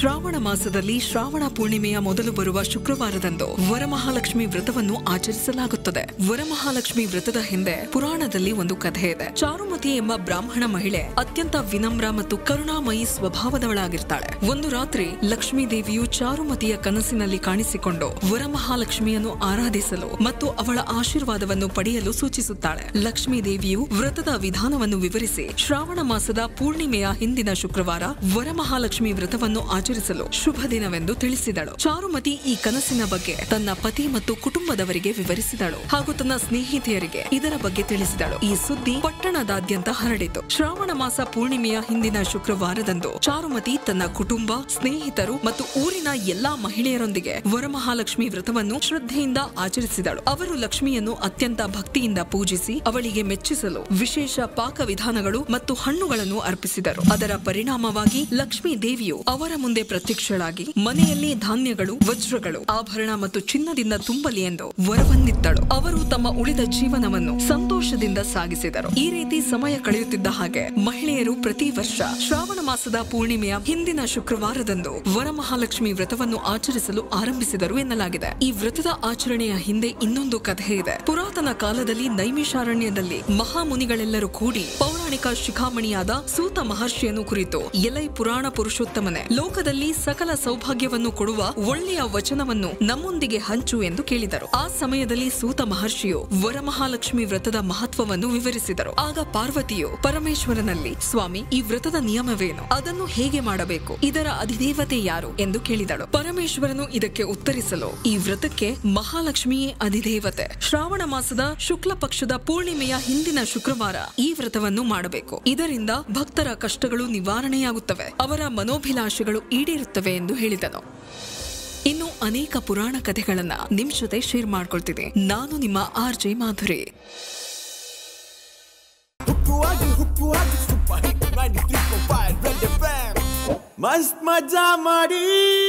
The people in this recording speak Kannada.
ಶ್ರಾವಣ ಮಾಸದಲ್ಲಿ ಶ್ರಾವಣ ಪೂರ್ಣಿಮೆಯ ಮೊದಲು ಬರುವ ಶುಕ್ರವಾರದಂದು ವರಮಹಾಲಕ್ಷ್ಮಿ ವ್ರತವನ್ನು ಆಚರಿಸಲಾಗುತ್ತದೆ ವರಮಹಾಲಕ್ಷ್ಮಿ ವ್ರತದ ಹಿಂದೆ ಪುರಾಣದಲ್ಲಿ ಒಂದು ಕಥೆ ಇದೆ ಚಾರುಮತಿ ಎಂಬ ಬ್ರಾಹ್ಮಣ ಮಹಿಳೆ ಅತ್ಯಂತ ವಿನಮ್ರ ಮತ್ತು ಕರುಣಾಮಯಿ ಸ್ವಭಾವದವಳಾಗಿರ್ತಾಳೆ ಒಂದು ರಾತ್ರಿ ಲಕ್ಷ್ಮೀ ದೇವಿಯು ಚಾರುಮತಿಯ ಕನಸಿನಲ್ಲಿ ಕಾಣಿಸಿಕೊಂಡು ವರಮಹಾಲಕ್ಷ್ಮಿಯನ್ನು ಆರಾಧಿಸಲು ಮತ್ತು ಅವಳ ಆಶೀರ್ವಾದವನ್ನು ಪಡೆಯಲು ಸೂಚಿಸುತ್ತಾಳೆ ಲಕ್ಷ್ಮೀ ದೇವಿಯು ವ್ರತದ ವಿಧಾನವನ್ನು ವಿವರಿಸಿ ಶ್ರಾವಣ ಮಾಸದ ಪೂರ್ಣಿಮೆಯ ಹಿಂದಿನ ಶುಕ್ರವಾರ ವರಮಹಾಲಕ್ಷ್ಮಿ ವ್ರತವನ್ನು ಆಚರಿಸಲು ಶುಭ ದಿನವೆಂದು ತಿಳಿಸಿದಳು ಚಾರುಮತಿ ಈ ಕನಸಿನ ಬಗ್ಗೆ ತನ್ನ ಪತಿ ಮತ್ತು ಕುಟುಂಬದವರಿಗೆ ವಿವರಿಸಿದಳು ಹಾಗೂ ತನ್ನ ಸ್ನೇಹಿತೆಯರಿಗೆ ಇದರ ಬಗ್ಗೆ ತಿಳಿಸಿದಳು ಈ ಸುದ್ದಿ ಪಟ್ಟಣದಾದ್ಯಂತ ಹರಡಿತು ಶ್ರಾವಣ ಮಾಸ ಪೂರ್ಣಿಮೆಯ ಹಿಂದಿನ ಶುಕ್ರವಾರದಂದು ಚಾರುಮತಿ ತನ್ನ ಕುಟುಂಬ ಸ್ನೇಹಿತರು ಮತ್ತು ಊರಿನ ಎಲ್ಲಾ ಮಹಿಳೆಯರೊಂದಿಗೆ ವರಮಹಾಲಕ್ಷ್ಮಿ ವ್ರತವನ್ನು ಶ್ರದ್ಧೆಯಿಂದ ಆಚರಿಸಿದಳು ಅವರು ಲಕ್ಷ್ಮಿಯನ್ನು ಅತ್ಯಂತ ಭಕ್ತಿಯಿಂದ ಪೂಜಿಸಿ ಅವಳಿಗೆ ಮೆಚ್ಚಿಸಲು ವಿಶೇಷ ಪಾಕವಿಧಾನಗಳು ಮತ್ತು ಹಣ್ಣುಗಳನ್ನು ಅರ್ಪಿಸಿದರು ಅದರ ಪರಿಣಾಮವಾಗಿ ಲಕ್ಷ್ಮೀ ದೇವಿಯು ಅವರ ಮುಂದೆ ಪ್ರತ್ಯಕ್ಷಳಾಗಿ ಮನೆಯಲ್ಲಿ ಧಾನ್ಯಗಳು ವಜ್ರಗಳು ಆಭರಣ ಮತ್ತು ಚಿನ್ನದಿಂದ ತುಂಬಲಿ ಎಂದು ವರವನ್ನಿತ್ತಳು ಅವರು ತಮ್ಮ ಉಳಿದ ಜೀವನವನ್ನು ಸಂತೋಷದಿಂದ ಸಾಗಿಸಿದರು ಈ ರೀತಿ ಸಮಯ ಕಳೆಯುತ್ತಿದ್ದ ಹಾಗೆ ಮಹಿಳೆಯರು ಪ್ರತಿ ವರ್ಷ ಶ್ರಾವಣ ಮಾಸದ ಪೂರ್ಣಿಮೆಯ ಹಿಂದಿನ ಶುಕ್ರವಾರದಂದು ವರಮಹಾಲಕ್ಷ್ಮಿ ವ್ರತವನ್ನು ಆಚರಿಸಲು ಆರಂಭಿಸಿದರು ಎನ್ನಲಾಗಿದೆ ಈ ವ್ರತದ ಆಚರಣೆಯ ಹಿಂದೆ ಇನ್ನೊಂದು ಕಥೆ ಇದೆ ಪುರಾತನ ಕಾಲದಲ್ಲಿ ನೈಮಿಷಾರಣ್ಯದಲ್ಲಿ ಮಹಾಮುನಿಗಳೆಲ್ಲರೂ ಕೂಡಿ ಪೌರಾಣಿಕ ಶಿಖಾಮಣಿಯಾದ ಸೂತ ಮಹರ್ಷಿಯನ್ನು ಕುರಿತು ಎಲೈ ಪುರಾಣ ಪುರುಷೋತ್ತಮನೆ ಲೋಕದಲ್ಲಿ ಸಕಲ ಸೌಭಾಗ್ಯವನ್ನು ಕೊಡುವ ಒಳ್ಳೆಯ ವಚನವನ್ನು ನಮ್ಮೊಂದಿಗೆ ಹಂಚು ಎಂದು ಕೇಳಿದರು ಆ ಸಮಯದಲ್ಲಿ ಸೂತ ಮಹರ್ಷಿಯು ವರಮಹಾಲಕ್ಷ್ಮಿ ವ್ರತದ ಮಹತ್ವವನ್ನು ವಿವರಿಸಿದರು ಆಗ ಪಾರ್ವತಿಯು ಪರಮೇಶ್ವರನಲ್ಲಿ ಸ್ವಾಮಿ ಈ ವ್ರತದ ನಿಯಮವೇನು ಅದನ್ನು ಹೇಗೆ ಮಾಡಬೇಕು ಇದರ ಅಧಿದೇವತೆ ಯಾರು ಎಂದು ಕೇಳಿದಳು ಪರಮೇಶ್ವರನು ಇದಕ್ಕೆ ಉತ್ತರಿಸಲು ಈ ವ್ರತಕ್ಕೆ ಮಹಾಲಕ್ಷ್ಮಿಯೇ ಅಧಿದೇವತೆ ಶ್ರಾವಣ ಮಾಸದ ಶುಕ್ಲ ಪಕ್ಷದ ಪೂರ್ಣಿಮೆಯ ಹಿಂದಿನ ಶುಕ್ರವಾರ ಈ ವ್ರತವನ್ನು ಮಾಡಬೇಕು ಇದರಿಂದ ಭಕ್ತರ ಕಷ್ಟಗಳು ನಿವಾರಣೆಯಾಗುತ್ತವೆ ಅವರ ಮನೋಭಿಲಾಷೆಗಳು ಈಡೇರುತ್ತವೆ ಎಂದು ಹೇಳಿದನು ಇನ್ನು ಅನೇಕ ಪುರಾಣ ಕಥೆಗಳನ್ನ ನಿಮ್ ಜೊತೆ ಶೇರ್ ಮಾಡ್ಕೊಳ್ತೀನಿ ನಾನು ನಿಮ್ಮ ಆರ್ ಜೆ ಮಾಧುರಿ ಹುಕ್ಕುವಾಗಿ ಹುಕ್ಕುವಾಗಿ ಸೂಪರ್ ಹಿಟ್ 93.5 ರೆಡ್ ಎಫ್ಎಂ ಮಸ್ತ್ ಮಜಾ ಮಾಡಿ